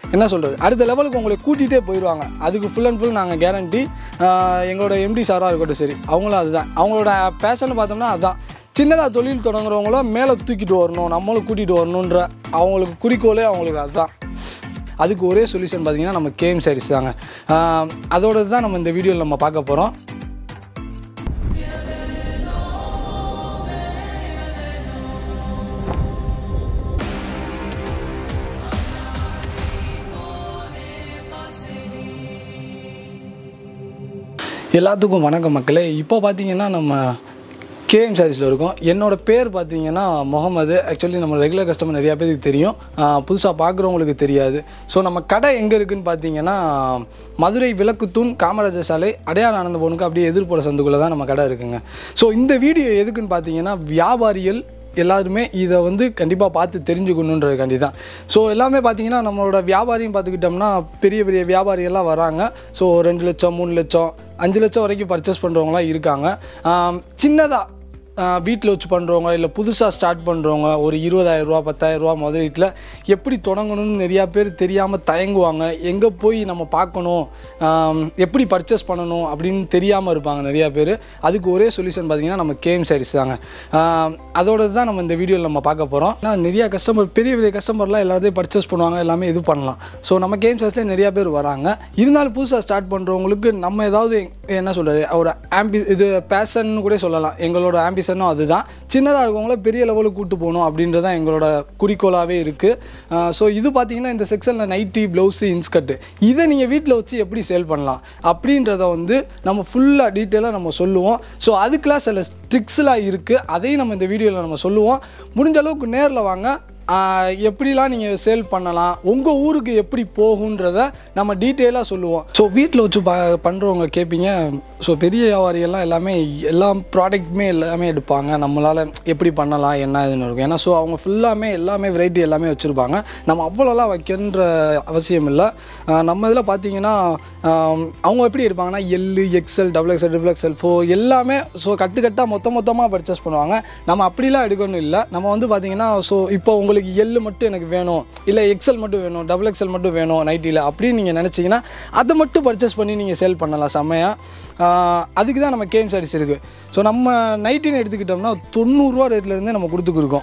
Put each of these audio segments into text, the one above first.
என்ன சொல்கிறது அடுத்த லெவலுக்கு உங்களை கூட்டிகிட்டே போயிடுவாங்க அதுக்கு ஃபுல் அண்ட் ஃபுல் நாங்கள் கேரண்டி எங்களோட எம்டி சாராக இருக்கட்டும் சரி அவங்களும் அதுதான் அவங்களோட பேஷன் பார்த்தோம்னா அதுதான் சின்னதாக தொழில் தொடங்குறவங்கள மேலே தூக்கிட்டு வரணும் நம்மளும் கூட்டிகிட்டு வரணுன்ற அவங்களுக்கு குறிக்கோளே அவங்களுக்கு அதுதான் அதுக்கு ஒரே சொல்யூஷன் பார்த்தீங்கன்னா நம்ம கேம் சாரீஸ் தாங்க ஆஹ் அதோட தான் நம்ம இந்த வீடியோவில் நம்ம பார்க்க போகிறோம் எல்லாத்துக்கும் வணக்கம் மக்களே இப்போ பார்த்தீங்கன்னா நம்ம கேஎம் சாரீஸில் இருக்கோம் என்னோட பேர் பார்த்தீங்கன்னா முகமது ஆக்சுவலி நம்ம ரெகுலர் கஸ்டமர் நிறையா பேருக்கு தெரியும் புதுசாக பார்க்குறவங்களுக்கு தெரியாது ஸோ நம்ம கடை எங்கே இருக்குதுன்னு பார்த்தீங்கன்னா மதுரை விளக்குத்தூண் காமராஜர் சாலை அடையாள ஆனந்த போனுக்கு அப்படியே எதிர்ப்புற சந்துக்குள்ளே தான் நம்ம கடை இருக்குங்க ஸோ இந்த வீடியோ எதுக்குன்னு பார்த்தீங்கன்னா வியாபாரிகள் எல்லாருமே இதை வந்து கண்டிப்பாக பார்த்து தெரிஞ்சுக்கணுன்றதுக்காண்டி தான் ஸோ எல்லாமே பார்த்தீங்கன்னா நம்மளோட வியாபாரியும் பார்த்துக்கிட்டோம்னா பெரிய பெரிய வியாபாரிகள்லாம் வராங்க ஸோ ரெண்டு லட்சம் மூணு லட்சம் அஞ்சு லட்சம் வரைக்கும் பர்ச்சேஸ் பண்ணுறவங்களாம் இருக்காங்க சின்னதாக வீட்டில் வச்சு பண்ணுறவங்க இல்லை புதுசாக ஸ்டார்ட் பண்ணுறவங்க ஒரு இருபதாயிரரூவா பத்தாயிரரூவா முதலீட்டில் எப்படி தொடங்கணும்னு நிறையா பேர் தெரியாமல் தயங்குவாங்க எங்கே போய் நம்ம பார்க்கணும் ஆம், எப்படி பர்ச்சேஸ் பண்ணணும் அப்படின்னு தெரியாமல் இருப்பாங்க நிறையா பேர் அதுக்கு ஒரே சொல்யூஷன் பார்த்தீங்கன்னா நம்ம கேம் சாரீஸ் தாங்க ஆம், அதோட தான் நம்ம இந்த வீடியோவில் நம்ம பார்க்க போகிறோம் நான் நிறையா கஸ்டமர் பெரிய பெரிய கஸ்டமர்லாம் எல்லாத்தையும் பர்ச்சேஸ் பண்ணுவாங்க எல்லாமே இது பண்ணலாம் ஸோ நம்ம கேம் சாரீஸில் நிறையா பேர் வராங்க இருந்தாலும் புதுசாக ஸ்டார்ட் பண்ணுறவங்களுக்கு நம்ம ஏதாவது என்ன சொல்கிறது ஒரு ஆம்பி இது பேஷன் கூட சொல்லலாம் எங்களோட ஆம்பிஷனும் அதுதான் சின்னதாக இருக்கவங்கள பெரிய லெவலுக்கு கூட்டு போகணும் அப்படின்றது தான் எங்களோட குறிக்கோளாகவே இருக்குது ஸோ இது பார்த்தீங்கன்னா இந்த செக்ஷனில் நைட்டி ப்ளவுஸு இன்ஸ்கர்ட்டு இதை நீங்கள் வீட்டில் வச்சு எப்படி சேல் பண்ணலாம் அப்படின்றத வந்து நம்ம ஃபுல்லாக டீட்டெயிலாக நம்ம சொல்லுவோம் ஸோ அதுக்கெலாம் சில ட்ரிக்ஸ்லாம் இருக்குது அதையும் நம்ம இந்த வீடியோவில் நம்ம சொல்லுவோம் முடிஞ்ச அளவுக்கு நேரில் வாங்க ஆஹ் எப்படிலாம் நீங்கள் சேல் பண்ணலாம் உங்கள் ஊருக்கு எப்படி போகுன்றத நம்ம டீட்டெயிலாக சொல்லுவோம் ஸோ வீட்டில் வச்சு ப பண்ணுறவங்க கேட்பீங்க ஸோ பெரிய வியாபாரிகள்லாம் எல்லாமே எல்லா ப்ராடக்ட்டுமே எல்லாமே எடுப்பாங்க நம்மளால் எப்படி பண்ணலாம் என்ன இதுன்னு இருக்கும் ஏன்னா ஸோ அவங்க ஃபுல்லாமே எல்லாமே வெரைட்டி எல்லாமே வச்சுருப்பாங்க நம்ம அவ்வளோலாம் வைக்கன்ற அவசியம் இல்லை ஆஹ் நம்ம இதில் பார்த்தீங்கன்னா ஆம், அவங்க எப்படி எடுப்பாங்கன்னா L XL double XL triple XL four எல்லாமே ஸோ கட்டு கட்டாக மொத்த மொத்தமாக பர்ச்சேஸ் பண்ணுவாங்க நம்ம அப்படிலாம் எடுக்கணும் இல்லை நம்ம வந்து பார்த்தீங்கன்னா ஸோ இப்போ உங்களுக்கு எல்லு மட்டும் எனக்கு வேணும் இல்லை எக்ஸல் மட்டும் வேணும் டபுள் எக்ஸல் மட்டும் வேணும் நைட்டியில் அப்படின்னு நீங்கள் நினச்சிங்கன்னா அதை மட்டும் பர்ச்சேஸ் பண்ணி நீங்கள் சேல் பண்ணலாம் செம்மையாக அதுக்கு தான் நம்ம கேம் சாரீஸ் இருக்குது ஸோ நம்ம நைட்டின்னு எடுத்துக்கிட்டோம்னா தொண்ணூறுரூவா ரேட்லேருந்தே நம்ம கொடுத்துக்கிருக்கோம்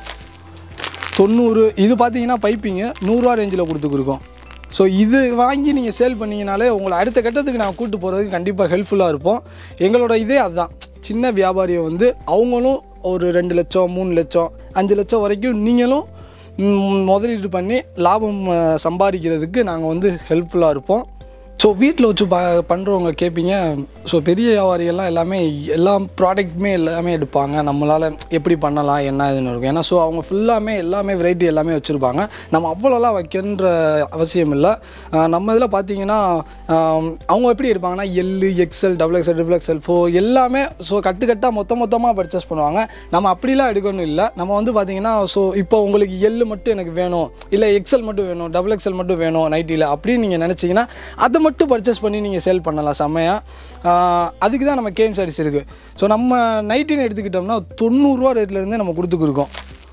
தொண்ணூறு இது பார்த்தீங்கன்னா பைப்பிங்கு நூறுரூவா ரேஞ்சில் கொடுத்துக்கிருக்கோம் ஸோ இது வாங்கி நீங்கள் சேல் பண்ணீங்கனாலே உங்களை அடுத்த கட்டத்துக்கு நான் கூட்டு போகிறதுக்கு கண்டிப்பாக ஹெல்ப்ஃபுல்லாக இருப்போம் எங்களோட இதே அதுதான் சின்ன வியாபாரியை வந்து அவங்களும் ஒரு ரெண்டு லட்சம் மூணு லட்சம் அஞ்சு லட்சம் வரைக்கும் நீங்களும் ம், முதலீடு பண்ணி லாபம் அஹ், சம்பாதிக்கிறதுக்கு நாங்கள் வந்து ஹெல்ப்ஃபுல்லாக இருப்போம் ஸோ வீட்டில் வச்சு ப பண்ணுறவங்க கேட்பீங்க ஸோ பெரிய வியாபாரிகள்லாம் எல்லாமே எல்லா ப்ராடக்ட்டுமே எல்லாமே எடுப்பாங்க நம்மளால் எப்படி பண்ணலாம் என்ன இதுன்னு இருக்கும் ஏன்னா ஸோ அவங்க ஃபுல்லாமே எல்லாமே வெரைட்டி எல்லாமே வச்சுருப்பாங்க நம்ம அவ்வளோலாம் வைக்கன்ற அவசியம் இல்லை ஆஹ் நம்ம இதில் பார்த்தீங்கன்னா ஆம், அவங்க எப்படி எடுப்பாங்கன்னா L XL double XL triple XL four எல்லாமே ஸோ கட்டு கட்டாக மொத்த மொத்தமாக பர்ச்சேஸ் பண்ணுவாங்க நம்ம அப்படிலாம் எடுக்கணும் இல்லை நம்ம வந்து பார்த்தீங்கன்னா ஸோ இப்போ உங்களுக்கு எல்லு மட்டும் எனக்கு வேணும் இல்லை எக்ஸல் மட்டும் வேணும் டபுள் எக்ஸல் மட்டும் வேணும் நைட்டியில் அப்படின்னு நீங்கள் நினச்சிங்கன்னா அதை மட்டும் பர்ச்சேஸ் பண்ணி நீங்கள் சேல் பண்ணலாம் செம்மையாக அதுக்கு தான் நம்ம கேம் சாரீஸ் இருக்குது ஸோ நம்ம நைட்டின்னு எடுத்துக்கிட்டோம்னா தொண்ணூறுரூவா ரேட்லேருந்தே நம்ம கொடுத்துக்கிருக்கோம்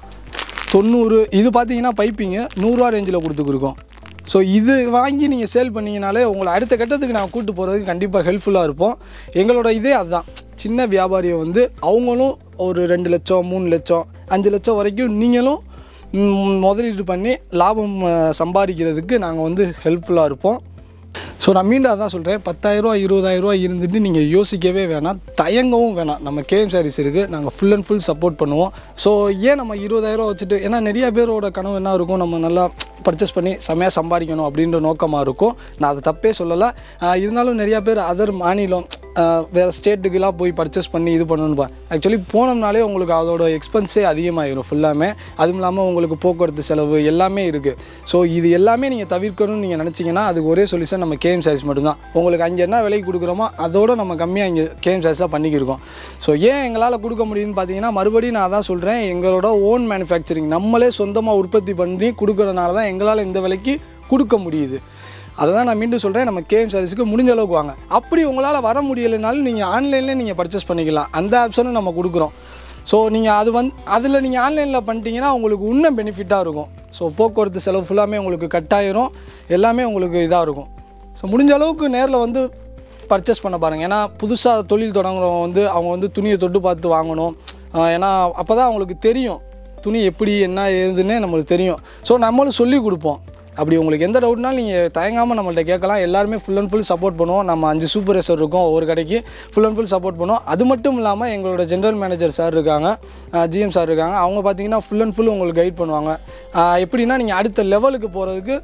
தொண்ணூறு இது பார்த்தீங்கன்னா பைப்பிங்கு நூறுரூவா ரேஞ்சில் கொடுத்துக்கிருக்கோம் ஸோ இது வாங்கி நீங்கள் சேல் பண்ணீங்கனாலே உங்களை அடுத்த கட்டத்துக்கு நான் கூட்டு போகிறதுக்கு கண்டிப்பாக ஹெல்ப்ஃபுல்லாக இருப்போம் எங்களோட இதே அதுதான் சின்ன வியாபாரியை வந்து அவங்களும் ஒரு ரெண்டு லட்சம் மூணு லட்சம் அஞ்சு லட்சம் வரைக்கும் நீங்களும் ம், முதலீடு பண்ணி லாபம் அஹ், சம்பாதிக்கிறதுக்கு நாங்கள் வந்து ஹெல்ப்ஃபுல்லாக இருப்போம் ஸோ நான் மீண்டும் அதான் சொல்கிறேன் பத்தாயிரரூவா இருபதாயிரரூவா இருந்துட்டு நீங்கள் யோசிக்கவே வேணாம் தயங்கவும் வேணாம் நம்ம கேஎம் சாரீஸ் இருக்குது நாங்கள் ஃபுல் அண்ட் ஃபுல் சப்போர்ட் பண்ணுவோம் ஸோ ஏன் நம்ம இருபதாயிரரூவா வச்சுட்டு ஏன்னா நிறைய பேரோட கனவு என்ன இருக்கும் நம்ம நல்லா பர்ச்சேஸ் பண்ணி செம்மையாக சம்பாதிக்கணும் அப்படின்ற நோக்கமாக இருக்கும் நான் அதை தப்பே சொல்லலை ஆஹ் இருந்தாலும் நிறையா பேர் அதர் மாநிலம் ஆஹ் வேறு ஸ்டேட்டுக்கெலாம் போய் பர்ச்சேஸ் பண்ணி இது பண்ணணும்பா ஆக்சுவலி போனோம்னாலே உங்களுக்கு அதோட எக்ஸ்பென்ஸே அதிகமாகிடும் ஃபுல்லாமே அதுவும் இல்லாமல் உங்களுக்கு போக்குவரத்து செலவு எல்லாமே இருக்குது ஸோ இது எல்லாமே நீங்கள் தவிர்க்கணும்னு நீங்கள் நினச்சிங்கன்னா அதுக்கு ஒரே சொல்யூஷன் நம்ம கேம் சைஸ் மட்டும்தான் உங்களுக்கு அங்கே என்ன விலைக்கு கொடுக்குறோமோ அதோட நம்ம கம்மியாக இங்கே கேம் சைஸாக பண்ணிக்கிருக்கோம் ஸோ ஏன் எங்களால் கொடுக்க முடியும்னு பார்த்தீங்கன்னா மறுபடியும் நான் தான் சொல்கிறேன் எங்களோட ஓன் மேனுஃபேக்சரிங் நம்மளே சொந்தமாக உற்பத்தி பண்ணி கொடுக்குறதுனால தான் எங்களால் இந்த விலைக்கு கொடுக்க முடியுது அதை தான் நான் மீண்டும் சொல்கிறேன் நம்ம கேஎம் சர்வீஸுக்கு முடிஞ்ச அளவுக்கு வாங்க அப்படி உங்களால் வர முடியலைனாலும் நீங்கள் ஆன்லைன்லேயே நீங்கள் பர்ச்சேஸ் பண்ணிக்கலாம் அந்த ஆப்ஷனும் நம்ம கொடுக்குறோம் ஸோ நீங்கள் அது வந்து அதில் நீங்கள் ஆன்லைனில் பண்ணிட்டீங்கன்னா உங்களுக்கு இன்னும் பெனிஃபிட்டாக இருக்கும் ஸோ போக்குவரத்து செலவு ஃபுல்லாமே உங்களுக்கு கட் ஆயிரும் எல்லாமே உங்களுக்கு இதாக இருக்கும் ஸோ முடிஞ்ச அளவுக்கு நேரில் வந்து பர்ச்சேஸ் பண்ண பாருங்கள் ஏன்னா புதுசாக தொழில் தொடங்குறவங்க வந்து அவங்க வந்து துணியை தொட்டு பார்த்து வாங்கணும் ஆஹ் ஏன்னா அப்போ தான் அவங்களுக்கு தெரியும் துணி எப்படி என்ன ஏதுன்னே நம்மளுக்கு தெரியும் ஸோ நம்மளும் சொல்லி கொடுப்போம் அப்படி உங்களுக்கு எந்த டவுட்னாலும் நீங்கள் தயங்காமல் நம்மள்ட்ட கேட்கலாம் எல்லாருமே ஃபுல் அண்ட் ஃபுல் சப்போர்ட் பண்ணுவோம் நம்ம அஞ்சு சூப்பர் ரேசர் இருக்கோம் ஒவ்வொரு கடைக்கு ஃபுல் அண்ட் ஃபுல் சப்போர்ட் பண்ணுவோம் அது மட்டும் இல்லாமல் எங்களோட ஜென்ரல் மேனேஜர் சார் இருக்காங்க ஜிஎம் சார் இருக்காங்க அவங்க பார்த்தீங்கன்னா ஃபுல் அண்ட் ஃபுல் உங்களுக்கு கைட் பண்ணுவாங்க ஆஹ் எப்படின்னா நீங்கள் அடுத்த லெவலுக்கு போகிறதுக்கு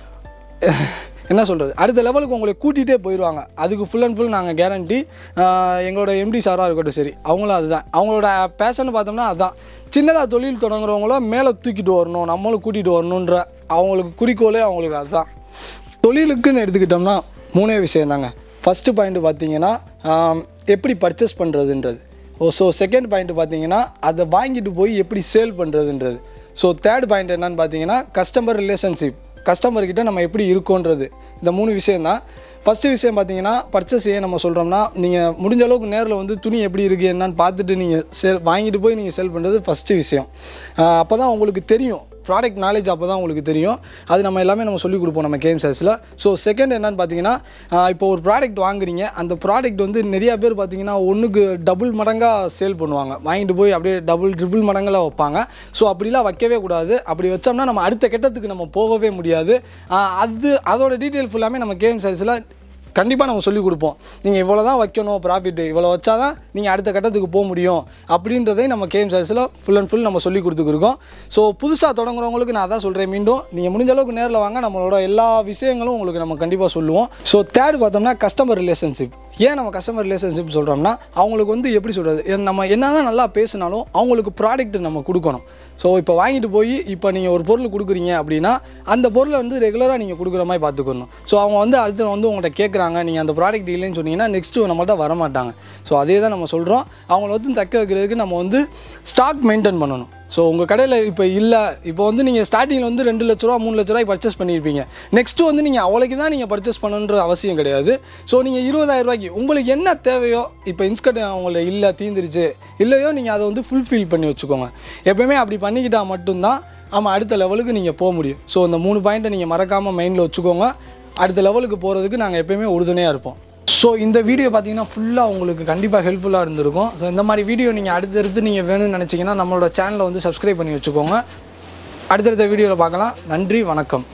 என்ன சொல்கிறது அடுத்த லெவலுக்கு உங்களை கூட்டிகிட்டே போயிடுவாங்க அதுக்கு ஃபுல் அண்ட் ஃபுல் நாங்கள் கேரண்டி எங்களோட எம்டி சாராக இருக்கட்டும் சரி அவங்களும் அதுதான் அவங்களோட பேஷன் பார்த்தோம்னா அதுதான் சின்னதாக தொழில் தொடங்குறவங்கள மேலே தூக்கிட்டு வரணும் நம்மளும் கூட்டிகிட்டு வரணுன்ற அவங்களுக்கு குறிக்கோளே அவங்களுக்கு அதுதான் தொழிலுக்குன்னு எடுத்துக்கிட்டோம்னா மூணே விஷயம் தாங்க ஃபஸ்ட்டு பாயிண்ட் பார்த்தீங்கன்னா ஆம், எப்படி பர்ச்சேஸ் பண்ணுறதுன்றது ஓ ஸோ செகண்ட் பாயிண்ட் பார்த்தீங்கன்னா அதை வாங்கிட்டு போய் எப்படி சேல் பண்ணுறதுன்றது ஸோ தேர்ட் பாயிண்ட் என்னன்னு பார்த்தீங்கன்னா கஸ்டமர் ரிலேஷன்ஷிப் கஸ்டமர்கிட்ட நம்ம எப்படி இருக்கோன்றது இந்த மூணு விஷயம் தான் ஃபஸ்ட்டு விஷயம் பார்த்தீங்கன்னா பர்ச்சேஸ் ஏன் நம்ம சொல்கிறோம்னா நீங்கள் முடிஞ்ச அளவுக்கு நேரில் வந்து துணி எப்படி இருக்குது என்னன்னு பார்த்துட்டு நீங்கள் சேல் வாங்கிட்டு போய் நீங்கள் சேல் பண்ணுறது ஃபஸ்ட்டு விஷயம் அப்போ தான் உங்களுக்கு தெரியும் ப்ராடக்ட் நாலேஜ் அப்போ தான் உங்களுக்கு தெரியும் அது நம்ம எல்லாமே நம்ம சொல்லிக் கொடுப்போம் நம்ம கேம் சைஸில் ஸோ செகண்ட் என்னன்னு பார்த்தீங்கன்னா ஆஹ் இப்போ ஒரு ப்ராடக்ட் வாங்குறீங்க அந்த ப்ராடக்ட் வந்து நிறையா பேர் பார்த்தீங்கன்னா ஒன்றுக்கு டபுள் மடங்காக சேல் பண்ணுவாங்க வாங்கிட்டு போய் அப்படியே டபுள் ட்ரிபிள் மடங்கில் வைப்பாங்க ஸோ அப்படிலாம் வைக்கவே கூடாது அப்படி வச்சோம்னா நம்ம அடுத்த கட்டத்துக்கு நம்ம போகவே முடியாது ஆஹ் அது அதோட டீட்டெயில் ஃபுல்லாமே நம்ம கேம் சைஸில் கண்டிப்பாக நம்ம சொல்லிக் கொடுப்போம் நீங்கள் இவ்வளோ தான் வைக்கணும் ப்ராஃபிட் இவ்வளோ வச்சா தான் நீங்கள் அடுத்த கட்டத்துக்கு போக முடியும் அப்படின்றதை நம்ம கேம் சைஸில் ஃபுல் அண்ட் ஃபுல் நம்ம சொல்லி கொடுத்துருக்கோம் ஸோ புதுசாக தொடங்குறவங்களுக்கு நான் அதான் சொல்கிறேன் மீண்டும் நீங்கள் முடிஞ்ச அளவுக்கு நேரில் வாங்க நம்மளோட எல்லா விஷயங்களும் உங்களுக்கு நம்ம கண்டிப்பாக சொல்லுவோம் ஸோ தேர்ட் பார்த்தோம்னா கஸ்டமர் ரிலேஷன்ஷிப் ஏன் நம்ம கஸ்டமர் ரிலேஷன்ஷிப் சொல்கிறோம்னா அவங்களுக்கு வந்து எப்படி சொல்கிறது நம்ம என்ன தான் நல்லா பேசினாலும் அவங்களுக்கு ப்ராடக்ட் நம்ம கொடுக்கணும் ஸோ இப்போ வாங்கிட்டு போய் இப்போ நீங்கள் ஒரு பொருள் கொடுக்குறீங்க அப்படின்னா அந்த பொருளை வந்து ரெகுலராக நீங்கள் கொடுக்குற மாதிரி பார்த்துக்கணும் ஸோ அவங்க வந்து அடுத்து வந்து உங்கள்கிட்ட கேட்குறாங்க நீங்கள் அந்த ப்ராடக்ட் இல்லைன்னு சொன்னீங்கன்னா நெக்ஸ்ட்டு நம்மள்ட்ட வரமாட்டாங்க ஸோ அதே தான் நம்ம சொல்கிறோம் அவங்கள வந்து தக்க வைக்கிறதுக்கு நம்ம வந்து ஸ்டாக் மெயின்டைன் பண்ணணும் ஸோ உங்கள் கடையில் இப்போ இல்லை இப்போ வந்து நீங்கள் ஸ்டார்டிங்கில் வந்து ரெண்டு லட்ச ரூபா மூணு லட்ச ரூபாய் பர்ச்சேஸ் பண்ணியிருப்பீங்க நெக்ஸ்ட்டு வந்து நீங்கள் அவ்வளோக்கு தான் நீங்கள் பர்ச்சேஸ் பண்ணணுன்ற அவசியம் கிடையாது ஸோ நீங்கள் இருபதாயிரம் ரூபாய்க்கு உங்களுக்கு என்ன தேவையோ இப்போ இன்ஸ்கட் அவங்கள இல்லை தீந்துருச்சு இல்லையோ நீங்கள் அதை வந்து ஃபுல்ஃபில் பண்ணி வச்சுக்கோங்க எப்பயுமே அப்படி பண்ணிக்கிட்டால் மட்டும்தான் ஆமாம் அடுத்த லெவலுக்கு நீங்கள் போக முடியும் ஸோ இந்த மூணு பாயிண்ட்டை நீங்கள் மறக்காமல் மைண்டில் வச்சுக்கோங்க அடுத்த லெவலுக்கு போகிறதுக்கு நாங்கள் எப்பயுமே உறுதுணையாக இருப்போம் ஸோ இந்த வீடியோ பார்த்தீங்கன்னா ஃபுல்லாக உங்களுக்கு கண்டிப்பாக ஹெல்ப்ஃபுல்லாக இருந்திருக்கும் ஸோ இந்த மாதிரி வீடியோ நீங்கள் அடுத்தடுத்து நீங்கள் வேணும்னு நினச்சிங்கன்னா நம்மளோட சேனலை வந்து சப்ஸ்கிரைப் பண்ணி வச்சுக்கோங்க அடுத்தடுத்த வீடியோவில் பார்க்கலாம் நன்றி வணக்கம்